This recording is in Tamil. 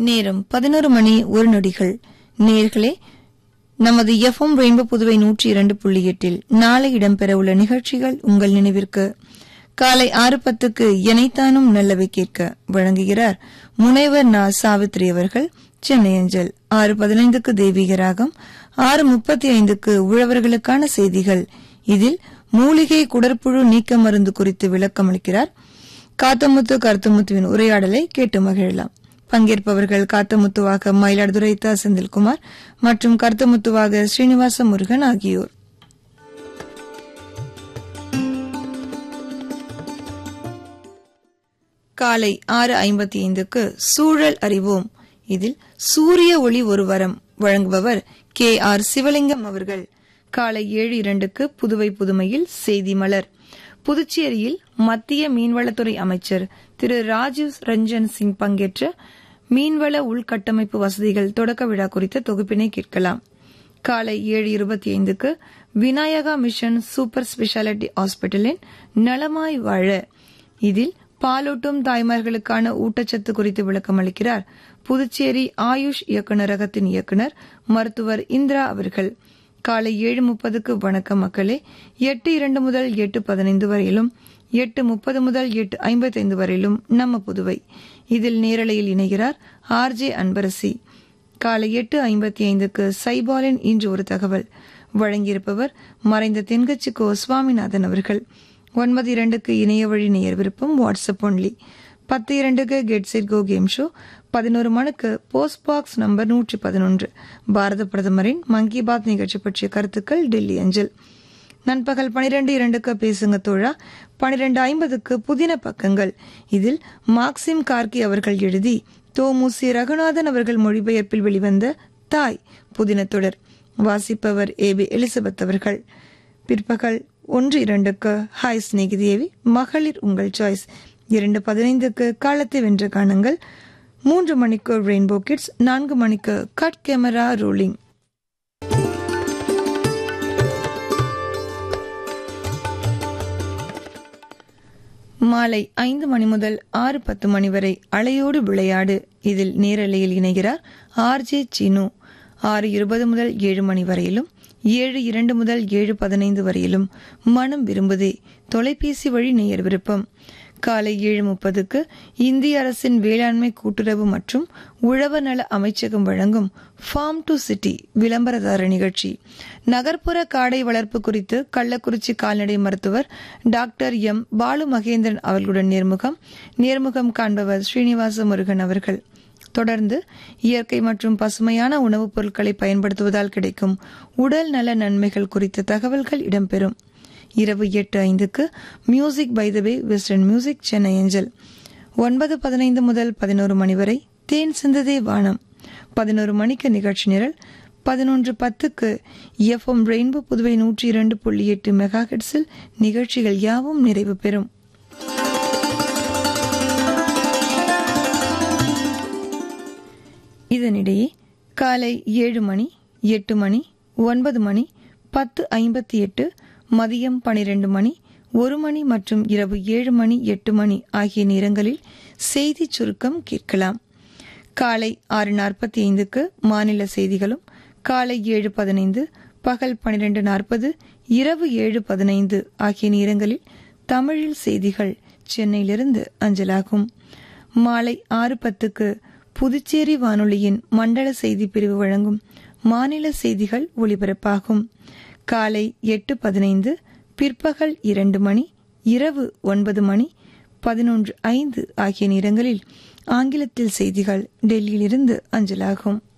நேரம் பதினோரு மணி ஒரு நொடிகள் நேர்களே நமது எஃப்எம் ரெயின்போ புதுவை நூற்றி இரண்டு புள்ளி எட்டில் நாளை இடம்பெறவுள்ள நிகழ்ச்சிகள் உங்கள் நினைவிற்கு காலை ஆறு பத்துக்கு இணைத்தானும் நல்லவை கேட்க வழங்குகிறார் முனைவர் நா சாவித்ரி அவர்கள் சென்னை அஞ்சல் ஆறு பதினைந்துக்கு தெய்வீக ராகம் ஆறு முப்பத்தி ஐந்துக்கு உழவர்களுக்கான செய்திகள் இதில் மூலிகை குடற்புழு நீக்க மருந்து குறித்து விளக்கம் அளிக்கிறார் காத்தமுத்து கருத்துமுத்துவின் உரையாடலை கேட்டு மகிழலாம் பங்கேற்பவர்கள் காத்தமுத்துவாக மயிலாடுதுறை த செந்தில்குமார் மற்றும் கருத்தமுத்துவாக ஸ்ரீனிவாச முருகன் ஆகியோர் காலை ஆறு ஐம்பத்தி ஐந்துக்கு சூழல் அறிவோம் இதில் சூரிய ஒளி ஒரு வரம் வழங்குபவர் கே ஆர் சிவலிங்கம் அவர்கள் காலை ஏழு இரண்டுக்கு புதுவை புதுமையில் செய்தி மலர் புதுச்சேரியில் மத்திய மீன்வளத்துறை அமைச்சர் திரு ராஜீவ் ரஞ்சன் சிங் பங்கேற்ற மீன்வள உள்கட்டமைப்பு வசதிகள் தொடக்க விழா குறித்த தொகுப்பினை கேட்கலாம் காலை ஏழு இருபத்தி ஐந்துக்கு விநாயகா மிஷன் சூப்பர் ஸ்பெஷாலிட்டி ஹாஸ்பிட்டலின் நலமாய் வாழ இதில் பாலூட்டும் தாய்மார்களுக்கான ஊட்டச்சத்து குறித்து விளக்கம் அளிக்கிறார் புதுச்சேரி ஆயுஷ் இயக்குநரகத்தின் இயக்குநர் மருத்துவர் இந்திரா அவர்கள் காலை ஏழு முப்பதுக்கு வணக்கம் மக்களே எட்டு இரண்டு முதல் எட்டு பதினைந்து வரையிலும் எட்டு முப்பது முதல் எட்டு ஐம்பத்தைந்து வரையிலும் நம்ம புதுவை இதில் நேரலையில் இணைகிறார் ஆர் ஜே அன்பரசி காலை எட்டு ஐம்பத்தி ஐந்துக்கு சைபாலின் இன்று ஒரு தகவல் வழங்கியிருப்பவர் மறைந்த தென்கட்சி கோ சுவாமிநாதன் அவர்கள் ஒன்பது இரண்டுக்கு இணைய வழி நேயர் விருப்பம் வாட்ஸ்அப் ஒன்லி பத்து இரண்டுக்கு get set go game show பதினோரு மணிக்கு போஸ்ட் பாக்ஸ் நம்பர் நூற்றி பதினொன்று பாரத பிரதமரின் மன் கி பாத் நிகழ்ச்சி பற்றிய கருத்துக்கள் டெல்லி அஞ்சல் நண்பகல் பனிரெண்டு இரண்டுக்கு பேசுங்க தோழா பனிரெண்டு ஐம்பதுக்கு புதின பக்கங்கள் இதில் மார்க்சிம் கார்கி அவர்கள் எழுதி தோமுசி ரகுநாதன் அவர்கள் மொழிபெயர்ப்பில் வெளிவந்த தாய் புதின தொடர் வாசிப்பவர் ஏ பி எலிசபெத் அவர்கள் பிற்பகல் ஒன்று இரண்டுக்கு ஹாய் ஸ்நேகிதேவி மகளிர் உங்கள் சாய்ஸ் இரண்டு பதினைந்துக்கு காலத்தை வென்ற காணுங்கள் மூன்று மணிக்கு ரெயின்போ கிட்ஸ் நான்கு மணிக்கு கட் கேமரா ரோலிங் மாலை ஐந்து மணி முதல் ஆறு பத்து மணி வரை அலையோடு விளையாடு இதில் நேரலையில் இணைகிறார் ஆர் ஜே சினு ஆறு இருபது முதல் ஏழு மணி வரையிலும் ஏழு இரண்டு முதல் ஏழு பதினைந்து வரையிலும் மனம் விரும்புதே தொலைபேசி வழி நேயர் விருப்பம் காலை ஏழு முப்பதுக்கு இந்திய அரசின் வேளாண்மை கூட்டுறவு மற்றும் உழவர் நல அமைச்சகம் வழங்கும் ஃபார்ம் டு சிட்டி விளம்பரதார நிகழ்ச்சி நகர்ப்புற காடை வளர்ப்பு குறித்து கள்ளக்குறிச்சி கால்நடை மருத்துவர் டாக்டர் எம் பாலு மகேந்திரன் அவர்களுடன் நேர்முகம் நேர்முகம் காண்பவர் ஸ்ரீனிவாச முருகன் அவர்கள் தொடர்ந்து இயற்கை மற்றும் பசுமையான உணவுப் பொருட்களை பயன்படுத்துவதால் கிடைக்கும் உடல் நல நன்மைகள் குறித்த தகவல்கள் இடம்பெறும் இரவு எட்டு ஐந்துக்கு music by the way western music Chennai angel ஒன்பது பதினைந்து முதல் பதினோரு மணி வரை தேன் சிந்ததே வானம் பதினோரு மணிக்கு நிகழ்ச்சி நிரல் பதினொன்று பத்துக்கு எஃப்எம் ரெயின்போ புதுவை நூற்றி இரண்டு புள்ளி எட்டு மெகா ஹெட்ஸில் நிகழ்ச்சிகள் யாவும் நிறைவு பெறும் இதனிடையே காலை ஏழு மணி எட்டு மணி ஒன்பது மணி பத்து ஐம்பத்தி எட்டு மதியம் பனிரெண்டு மணி ஒரு மணி மற்றும் இரவு ஏழு மணி எட்டு மணி ஆகிய நேரங்களில் செய்தி சுருக்கம் கேட்கலாம் காலை ஆறு நாற்பத்தி ஐந்துக்கு மாநில செய்திகளும் காலை ஏழு பதினைந்து பகல் பனிரெண்டு நாற்பது இரவு ஏழு பதினைந்து ஆகிய நேரங்களில் தமிழில் செய்திகள் சென்னையிலிருந்து அஞ்சலாகும் மாலை ஆறு பத்துக்கு புதுச்சேரி வானொலியின் மண்டல செய்தி பிரிவு வழங்கும் மாநில செய்திகள் ஒலிபரப்பாகும் காலை எட்டு பதினைந்து பிற்பகல் இரண்டு மணி இரவு ஒன்பது மணி பதினொன்று ஐந்து ஆகிய நேரங்களில் ஆங்கிலத்தில் செய்திகள் டெல்லியிலிருந்து அஞ்சலாகும்